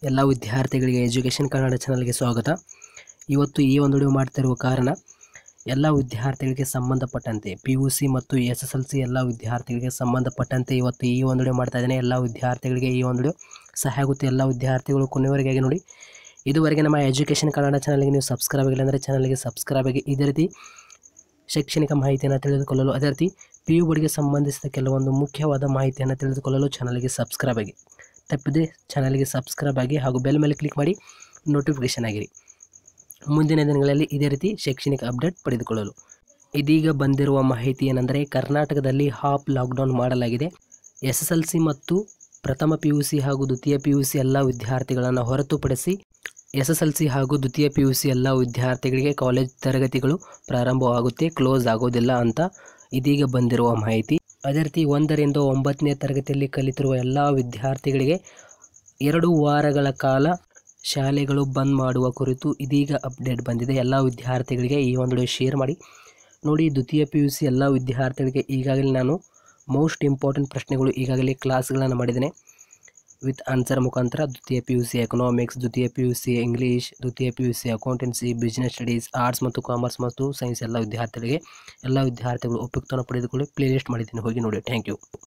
ಎಲ್ಲ ವಿದ್ಯಾರ್ಥಿಗಳಿಗೆ ಎಜುಕೇಷನ್ ಕನ್ನಡ ಚಾನಲ್ಗೆ ಸ್ವಾಗತ ಇವತ್ತು ಈ ಒಂದು ವಿಡಿಯೋ ಮಾಡ್ತಿರುವ ಕಾರಣ ಎಲ್ಲ ವಿದ್ಯಾರ್ಥಿಗಳಿಗೆ ಸಂಬಂಧಪಟ್ಟಂತೆ ಪಿ ಯು ಸಿ ಮತ್ತು ಎಸ್ ಎಸ್ ಎಲ್ ಸಿ ಎಲ್ಲ ವಿದ್ಯಾರ್ಥಿಗಳಿಗೆ ಸಂಬಂಧಪಟ್ಟಂತೆ ಇವತ್ತು ಈ ಒಂದು ವಿಡಿಯೋ ಮಾಡ್ತಾ ಇದ್ದೇನೆ ಎಲ್ಲ ವಿದ್ಯಾರ್ಥಿಗಳಿಗೆ ಈ ಒಂದು ವಿಡಿಯೋ ಸಹಾಯ ಆಗುತ್ತೆ ಎಲ್ಲ ವಿದ್ಯಾರ್ಥಿಗಳು ಕೊನೆವರೆಗೆ ನೋಡಿ ಇದುವರೆಗೆ ನಮ್ಮ ಎಜುಕೇಷನ್ ಕನ್ನಡ ಚಾನಲ್ಗೆ ನೀವು ಸಬ್ಸ್ಕ್ರೈಬ್ ಆಗಿಲ್ಲ ಅಂದರೆ ಚಾನಲ್ಗೆ ಸಬ್ಸ್ಕ್ರೈಬ್ ಆಗಿ ಇದೇ ರೀತಿ ಶೈಕ್ಷಣಿಕ ಮಾಹಿತಿಯನ್ನು ತಿಳಿದುಕೊಳ್ಳಲು ಅದೇ ರೀತಿ ಪಿ ಯು ಬೋರ್ಡ್ಗೆ ಸಂಬಂಧಿಸಿದ ಕೆಲವೊಂದು ಮುಖ್ಯವಾದ ಮಾಹಿತಿಯನ್ನು ತಿಳಿದುಕೊಳ್ಳಲು ಚಾನಲ್ಗೆ ಸಬ್ಸ್ಕ್ರೈಬ್ ಆಗಿ ತಪ್ಪದೆ ಚಾನಲ್ಗೆ ಸಬ್ಸ್ಕ್ರೈಬ್ ಆಗಿ ಹಾಗೂ ಬೆಲ್ ಮೇಲೆ ಕ್ಲಿಕ್ ಮಾಡಿ ನೋಟಿಫಿಕೇಷನ್ ಆಗಿರಿ ಮುಂದಿನ ದಿನಗಳಲ್ಲಿ ಇದೇ ರೀತಿ ಶೈಕ್ಷಣಿಕ ಅಪ್ಡೇಟ್ ಪಡೆದುಕೊಳ್ಳಲು ಇದೀಗ ಬಂದಿರುವ ಮಾಹಿತಿ ಏನೆಂದರೆ ಕರ್ನಾಟಕದಲ್ಲಿ ಹಾಫ್ ಲಾಕ್ಡೌನ್ ಮಾಡಲಾಗಿದೆ ಎಸ್ ಎಸ್ ಎಲ್ ಸಿ ಮತ್ತು ಪ್ರಥಮ ಪಿ ಯು ಸಿ ಹಾಗೂ ದ್ವಿತೀಯ ಪಿ ಯು ಸಿ ಎಲ್ಲ ವಿದ್ಯಾರ್ಥಿಗಳನ್ನು ಹೊರತುಪಡಿಸಿ ಎಸ್ ಎಸ್ ಎಲ್ ಸಿ ಹಾಗೂ ದ್ವಿತೀಯ ಪಿ ಯು ಸಿ ಎಲ್ಲ ವಿದ್ಯಾರ್ಥಿಗಳಿಗೆ ಕಾಲೇಜ್ ತರಗತಿಗಳು ಪ್ರಾರಂಭವಾಗುತ್ತೆ ಕ್ಲೋಸ್ ಆಗೋದಿಲ್ಲ ಅಂತ ಇದೀಗ ಬಂದಿರುವ ಮಾಹಿತಿ ಅದೇ ರೀತಿ ಒಂದರಿಂದ ಒಂಬತ್ತನೇ ತರಗತಿಯಲ್ಲಿ ಕಲಿತಿರುವ ಎಲ್ಲ ವಿದ್ಯಾರ್ಥಿಗಳಿಗೆ ಎರಡು ವಾರಗಳ ಕಾಲ ಶಾಲೆಗಳು ಬಂದ್ ಮಾಡುವ ಕುರಿತು ಇದೀಗ ಅಪ್ಡೇಟ್ ಬಂದಿದೆ ಎಲ್ಲ ವಿದ್ಯಾರ್ಥಿಗಳಿಗೆ ಈ ಒಂದು ವಿಡಿಯೋ ಶೇರ್ ಮಾಡಿ ನೋಡಿ ದ್ವಿತೀಯ ಪಿ ಯು ಸಿ ಎಲ್ಲ ವಿದ್ಯಾರ್ಥಿಗಳಿಗೆ ಈಗಾಗಲೇ ನಾನು ಮೋಸ್ಟ್ ಇಂಪಾರ್ಟೆಂಟ್ ಪ್ರಶ್ನೆಗಳು ಈಗಾಗಲೇ ಕ್ಲಾಸ್ಗಳನ್ನು ಮಾಡಿದ್ದೇನೆ ವಿತ್ ಆನ್ಸರ್ ಮುಖಾಂತರ ದ್ವಿತೀಯ ಪಿ ಯು ಸಿ ಎಕನಾಮಿಕ್ಸ್ ದ್ವಿತೀಯ ಪಿ ಯು ಸಿ ಇಂಗ್ಲೀಷ್ ದ್ವಿತೀಯ P U C accountancy business studies arts ಮತ್ತು ಕಾಮರ್ಸ್ ಮತ್ತು ಸೈನ್ಸ್ ಎಲ್ಲ ವಿದ್ಯಾರ್ಥಿಗಳಿಗೆ ಎಲ್ಲ ವಿದ್ಯಾರ್ಥಿಗಳು ಉಪಯುಕ್ತವನ್ನು ಪಡೆದುಕೊಳ್ಳಿ ಪ್ಲೇ ಲಿಸ್ಟ್ ಮಾಡಿದ್ದೀನಿ ಹೋಗಿ ನೋಡಿ ಥ್ಯಾಂಕ್ ಯು